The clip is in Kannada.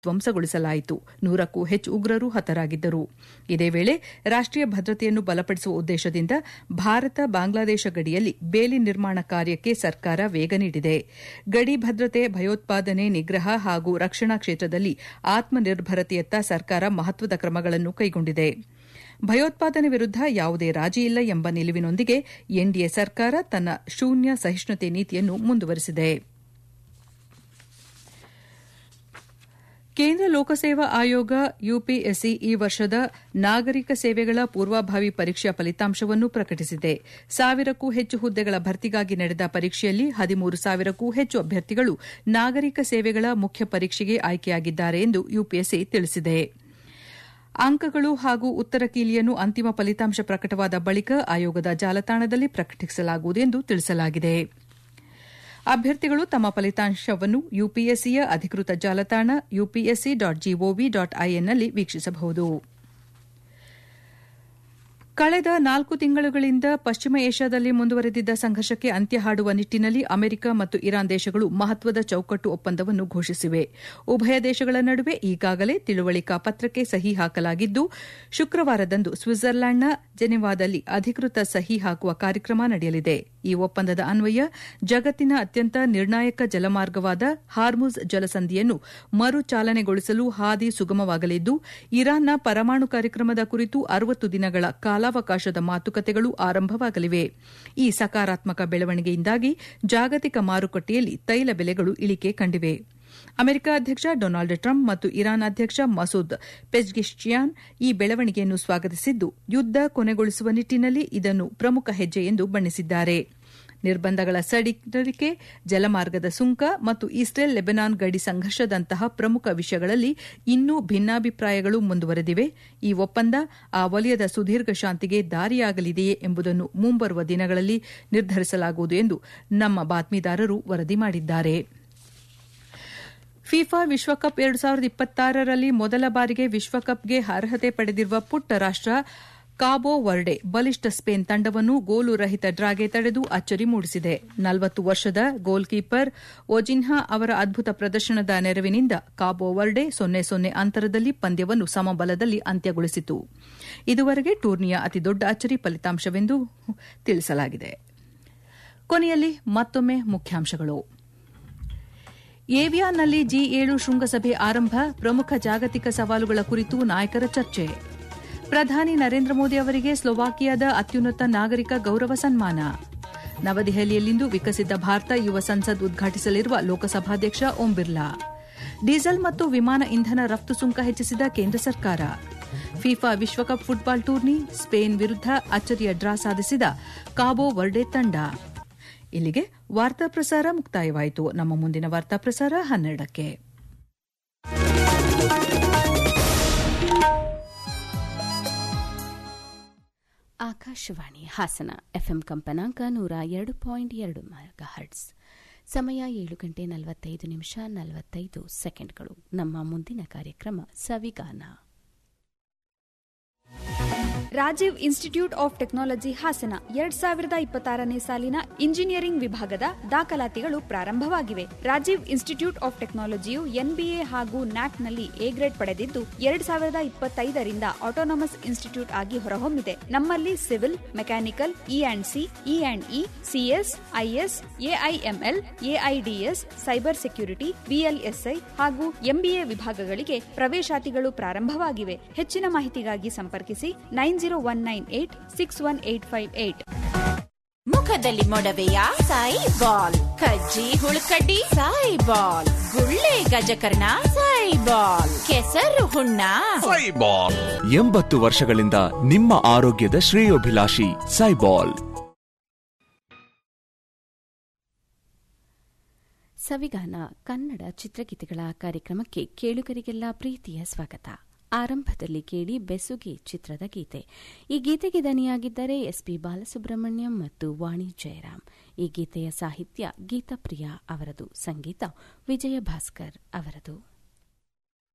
ಧ್ವಂಸಗೊಳಿಸಲಾಯಿತು ನೂರಕ್ಕೂ ಹೆಚ್ಚು ಉಗ್ರರು ಹತರಾಗಿದ್ದರು ಇದೇ ವೇಳೆ ರಾಷ್ಟೀಯ ಭದ್ರತೆಯನ್ನು ಬಲಪಡಿಸುವ ಉದ್ದೇಶದಿಂದ ಭಾರತ ಬಾಂಗ್ಲಾದೇಶ ಗಡಿಯಲ್ಲಿ ಬೇಲಿ ನಿರ್ಮಾಣ ಕಾರ್ಯಕ್ಕೆ ಸರ್ಕಾರ ವೇಗ ನೀಡಿದೆ ಗಡಿ ಭದ್ರತೆ ಭಯೋತ್ಪಾದನೆ ನಿಗ್ರಹ ಹಾಗೂ ರಕ್ಷಣಾ ಕ್ಷೇತ್ರದಲ್ಲಿ ಆತ್ಮನಿರ್ಭರತೆಯತ್ತ ಸರ್ಕಾರ ಮಹತ್ವದ ಕ್ರಮಗಳನ್ನು ಕೈಗೊಂಡಿದೆ ಭಯೋತ್ಪಾದನೆ ವಿರುದ್ಧ ಯಾವುದೇ ರಾಜಿ ಇಲ್ಲ ಎಂಬ ನಿಲುವಿನೊಂದಿಗೆ ಎನ್ಡಿಎ ಸರ್ಕಾರ ತನ್ನ ಶೂನ್ಯ ಸಹಿಷ್ಣುತೆ ನೀತಿಯನ್ನು ಮುಂದುವರೆಸಿದೆ ಕೇಂದ್ರ ಲೋಕಸೇವಾ ಆಯೋಗ ಯುಪಿಎಸ್ಸಿ ಈ ವರ್ಷದ ನಾಗರಿಕ ಸೇವೆಗಳ ಪೂರ್ವಭಾವಿ ಪರೀಕ್ಷೆಯ ಫಲಿತಾಂಶವನ್ನು ಪ್ರಕಟಿಸಿದೆ ಸಾವಿರಕ್ಕೂ ಹೆಚ್ಚು ಹುದ್ದೆಗಳ ಭರ್ತಿಗಾಗಿ ನಡೆದ ಪರೀಕ್ಷೆಯಲ್ಲಿ ಹದಿಮೂರು ಸಾವಿರಕ್ಕೂ ಹೆಚ್ಚು ಅಭ್ಯರ್ಥಿಗಳು ನಾಗರಿಕ ಸೇವೆಗಳ ಮುಖ್ಯ ಪರೀಕ್ಷೆಗೆ ಆಯ್ಕೆಯಾಗಿದ್ದಾರೆ ಎಂದು ಯುಪಿಎಸ್ಸಿ ತಿಳಿಸಿದೆ ಅಂಕಗಳು ಹಾಗೂ ಉತ್ತರ ಕೀಲಿಯನ್ನು ಅಂತಿಮ ಫಲಿತಾಂಶ ಪ್ರಕಟವಾದ ಬಳಿಕ ಆಯೋಗದ ಜಾಲತಾಣದಲ್ಲಿ ಪ್ರಕಟಿಸಲಾಗುವುದು ಎಂದು ತಿಳಿಸಲಾಗಿದೆ ಅಭ್ಯರ್ಥಿಗಳು ತಮ್ಮ ಫಲಿತಾಂಶವನ್ನು ಯುಪಿಎಸ್ಸಿಯ ಅಧಿಕೃತ ಜಾಲತಾಣ ಯುಪಿಎಸ್ಸಿ ಡಾಟ್ ಜಿಒವಿ ಡಾಟ್ ಐಎನ್ನಲ್ಲಿ ವೀಕ್ಷಿಸಬಹುದು ಕಳೆದ ನಾಲ್ಕು ತಿಂಗಳುಗಳಿಂದ ಪಶ್ಚಿಮ ಏಷ್ಯಾದಲ್ಲಿ ಮುಂದುವರೆದಿದ್ದ ಸಂಘರ್ಷಕ್ಕೆ ಅಂತ್ಯ ಹಾಡುವ ನಿಟ್ಟಿನಲ್ಲಿ ಅಮೆರಿಕ ಮತ್ತು ಇರಾನ್ ದೇಶಗಳು ಮಹತ್ವದ ಚೌಕಟ್ಟು ಒಪ್ಪಂದವನ್ನು ಘೋಷಿಸಿವೆ ಉಭಯ ದೇಶಗಳ ನಡುವೆ ಈಗಾಗಲೇ ತಿಳುವಳಿಕಾ ಪತ್ರಕ್ಕೆ ಸಹಿ ಹಾಕಲಾಗಿದ್ದು ಶುಕ್ರವಾರದಂದು ಸ್ವಿಟ್ಜರ್ಲ್ಯಾಂಡ್ನ ಜೆನೆವಾದಲ್ಲಿ ಅಧಿಕೃತ ಸಹಿ ಹಾಕುವ ಕಾರ್ಯಕ್ರಮ ನಡೆಯಲಿದೆ ಈ ಒಪ್ಪಂದದ ಅನ್ವಯ ಜಗತ್ತಿನ ಅತ್ಯಂತ ನಿರ್ಣಾಯಕ ಜಲಮಾರ್ಗವಾದ ಹಾರ್ಮುಜ್ ಜಲಸಂಧಿಯನ್ನು ಮರು ಚಾಲನೆಗೊಳಿಸಲು ಹಾದಿ ಸುಗಮವಾಗಲಿದ್ದು ಇರಾನ್ನ ಪರಮಾಣು ಕಾರ್ಯಕ್ರಮದ ಕುರಿತು ಅರವತ್ತು ದಿನಗಳ ಕಾಲಾವಕಾಶದ ಮಾತುಕತೆಗಳು ಆರಂಭವಾಗಲಿವೆ ಈ ಸಕಾರಾತ್ಮಕ ಬೆಳವಣಿಗೆಯಿಂದಾಗಿ ಜಾಗತಿಕ ಮಾರುಕಟ್ಟೆಯಲ್ಲಿ ತೈಲ ಬೆಲೆಗಳು ಇಳಿಕೆ ಕಂಡಿವೆ ಅಮೆರಿಕ ಅಧ್ಯಕ್ಷ ಡೊನಾಲ್ಡ್ ಟ್ರಂಪ್ ಮತ್ತು ಇರಾನ್ ಅಧ್ಯಕ್ಷ ಮಸೂದ್ ಪೆಜ್ಗಿಶ್ಚಿಯಾನ್ ಈ ಬೆಳವಣಿಗೆಯನ್ನು ಸ್ವಾಗತಿಸಿದ್ದು ಯುದ್ದ ಕೊನೆಗೊಳಿಸುವ ನಿಟ್ಟಿನಲ್ಲಿ ಇದನ್ನು ಪ್ರಮುಖ ಹೆಜ್ಜೆ ಎಂದು ಬಣ್ಣಿಸಿದ್ದಾರೆ ನಿರ್ಬಂಧಗಳ ಸಡಿಲಿಕೆ ಜಲಮಾರ್ಗದ ಸುಂಕ ಮತ್ತು ಇಸ್ರೇಲ್ ಲೆಬನಾನ್ ಗಡಿ ಸಂಘರ್ಷದಂತಹ ಪ್ರಮುಖ ವಿಷಯಗಳಲ್ಲಿ ಇನ್ನೂ ಭಿನ್ನಾಭಿಪ್ರಾಯಗಳು ಮುಂದುವರೆದಿವೆ ಈ ಒಪ್ಪಂದ ಆ ವಲಯದ ಸುದೀರ್ಘ ಶಾಂತಿಗೆ ದಾರಿಯಾಗಲಿದೆಯೇ ಎಂಬುದನ್ನು ಮುಂಬರುವ ದಿನಗಳಲ್ಲಿ ನಿರ್ಧರಿಸಲಾಗುವುದು ಎಂದು ನಮ್ಮ ಬಾತ್ಮೀದಾರರು ವರದಿ ಮಾಡಿದ್ದಾರೆ ಫಿಫಾ ವಿಶ್ವಕಪ್ ಎರಡು ಸಾವಿರದ ಇಪ್ಪತ್ತಾರರಲ್ಲಿ ಮೊದಲ ಬಾರಿಗೆ ವಿಶ್ವಕಪ್ಗೆ ಅರ್ಹತೆ ಪಡೆದಿರುವ ಪುಟ್ಟ ರಾಷ್ಟ ಕಾಬೋ ವರ್ಡೆ ಬಲಿಷ್ಠ ಸ್ಪೇನ್ ತಂಡವನ್ನು ಗೋಲು ರಹಿತ ಡ್ರಾಗೆ ತಡೆದು ಅಚ್ಚರಿ ಮೂಡಿಸಿದೆ ನಲವತ್ತು ವರ್ಷದ ಗೋಲ್ ಕೀಪರ್ ಒಜಿನ್ಹಾ ಅವರ ಅದ್ಭುತ ಪ್ರದರ್ಶನದ ನೆರವಿನಿಂದ ಕಾಬೋ ವರ್ಡೆ ಸೊನ್ನೆ ಸೊನ್ನೆ ಅಂತರದಲ್ಲಿ ಪಂದ್ಯವನ್ನು ಸಮಬಲದಲ್ಲಿ ಅಂತ್ಯಗೊಳಿಸಿತು ಇದುವರೆಗೆ ಟೂರ್ನಿಯ ಅತಿದೊಡ್ಡ ಅಚ್ಚರಿ ಫಲಿತಾಂಶವೆಂದು ತಿಳಿಸಲಾಗಿದೆ ಕೊನೆಯಲ್ಲಿ ಮತ್ತೊಮ್ಮೆ ಮುಖ್ಯಾಂಶಗಳು ಏವಿಯಾನ್ನಲ್ಲಿ ಜಿ ಏಳು ಶೃಂಗಸಭೆ ಆರಂಭ ಪ್ರಮುಖ ಜಾಗತಿಕ ಸವಾಲುಗಳ ಕುರಿತು ನಾಯಕರ ಚರ್ಚೆ ಪ್ರಧಾನಿ ನರೇಂದ್ರ ಮೋದಿ ಅವರಿಗೆ ಸ್ಲೋವಾಕಿಯಾದ ಅತ್ಯುನ್ನತ ನಾಗರಿಕ ಗೌರವ ಸನ್ಮಾನ ನವದೆಹಲಿಯಲ್ಲಿಂದು ವಿಕಸಿತ ಭಾರತ ಯುವ ಸಂಸದ್ ಉದ್ಘಾಟಿಸಲಿರುವ ಲೋಕಸಭಾಧ್ಯಕ್ಷ ಓಂ ಬಿರ್ಲಾ ಡೀಸೆಲ್ ಮತ್ತು ವಿಮಾನ ಇಂಧನ ರಫ್ತು ಸುಂಕ ಹೆಚ್ಚಿಸಿದ ಕೇಂದ್ರ ಸರ್ಕಾರ ಫಿಫಾ ವಿಶ್ವಕಪ್ ಫುಟ್ಬಾಲ್ ಟೂರ್ನಿ ಸ್ಪೇನ್ ವಿರುದ್ಧ ಅಚ್ಚರಿಯ ಡ್ರಾ ಸಾಧಿಸಿದ ಕಾಬೋ ವರ್ಡೆ ತಂಡ ಇಲ್ಲಿಗೆ ವಾರ್ತಾ ಪ್ರಸಾರ ಮುಕ್ತಾಯವಾಯಿತು ನಮ್ಮ ಮುಂದಿನ ವಾರ್ತಾ ಪ್ರಸಾರ ಹನ್ನೆರಡಕ್ಕೆ ಆಕಾಶವಾಣಿ ಹಾಸನ ಎಫ್ಎಂ ಕಂಪನಾಂಕ ನೂರ ಎರಡು ಪಾಯಿಂಟ್ ಎರಡು ಹರ್ಟ್ಸ್ ಸಮಯ ಏಳು ಗಂಟೆ ನಲವತ್ತೈದು ನಿಮಿಷ ನಲವತ್ತೈದು ಸೆಕೆಂಡ್ಗಳು ನಮ್ಮ ಮುಂದಿನ ಕಾರ್ಯಕ್ರಮ Savigana Rajeev institute of technology Hassan ಎರಡ್ ಸಾವಿರದ ಇಪ್ಪತ್ತಾರನೇ ಸಾಲಿನ ಇಂಜಿನಿಯರಿಂಗ್ ವಿಭಾಗದ ದಾಖಲಾತಿಗಳು ಪ್ರಾರಂಭವಾಗಿವೆ ರಾಜೀವ್ ಇನ್ಸ್ಟಿಟ್ಯೂಟ್ ಆಫ್ ಟೆಕ್ನಾಲಜಿಯು ಎನ್ಬಿಎ ಹಾಗೂ ನ್ಯಾಕ್ನಲ್ಲಿ ಎ ಗ್ರೇಡ್ ಪಡೆದಿದ್ದು ಎರಡ್ ಸಾವಿರದ ಇಪ್ಪತ್ತೈದರಿಂದ ಆಟೋನಮಸ್ ಇನ್ಸ್ಟಿಟ್ಯೂಟ್ ಆಗಿ ಹೊರಹೊಮ್ಮಿದೆ ನಮ್ಮಲ್ಲಿ civil mechanical E and C E and E CS IS AIML AIDS cyber security VLSI ಹಾಗೂ ಎಂಬಿಎ ವಿಭಾಗಗಳಿಗೆ ಪ್ರವೇಶಾತಿಗಳು ಪ್ರಾರಂಭವಾಗಿವೆ ಹೆಚ್ಚಿನ ಮಾಹಿತಿಗಾಗಿ ಸಂಪರ್ಕಿಸಿ nine zero one nine eight six one eight five eight ಮುಖದಲ್ಲಿ ಮೊಡವೆಯ ಸಾಯಿ ಬಾಲ್ ಕಜ್ಜಿ ಹುಳುಕಡ್ಡಿ ಸಾಯಿ ಬಾಲ್ ಗುಳ್ಳೆ ಗಜಕರ್ಣ ಸಾಯಿ ಬಾಲ್ ಕೆಸರು ಹುಣ್ಣ ಸೈಬಾಲ್ ಎಂಬತ್ತು ವರ್ಷಗಳಿಂದ ನಿಮ್ಮ ಆರೋಗ್ಯದ ಶ್ರೇಯೋಭಿಲಾಷಿ ಸೈಬಾಲ್ ಸವಿಗಾನ ಕನ್ನಡ ಚಿತ್ರಗೀತೆಗಳ ಕಾರ್ಯಕ್ರಮಕ್ಕೆ ಕೇಳುಗರಿಗೆಲ್ಲ ಪ್ರೀತಿಯ ಸ್ವಾಗತ ಆರಂಭದಲ್ಲಿ ಕೇಳಿ ಬೆಸುಗೆ ಚಿತ್ರದ ಗೀತೆ ಈ ಗೀತೆಗೆ ದನಿಯಾಗಿದ್ದರೆ ಎಸ್ಪಿ ಬಾಲಸುಬ್ರಹ್ಮಣ್ಯಂ ಮತ್ತು ವಾಣಿ ಜಯರಾಮ್ ಈ ಗೀತೆಯ ಸಾಹಿತ್ಯ ಗೀತಾಪ್ರಿಯಾ ಅವರದು ಸಂಗೀತ ವಿಜಯ ಭಾಸ್ಕರ್ ಅವರದು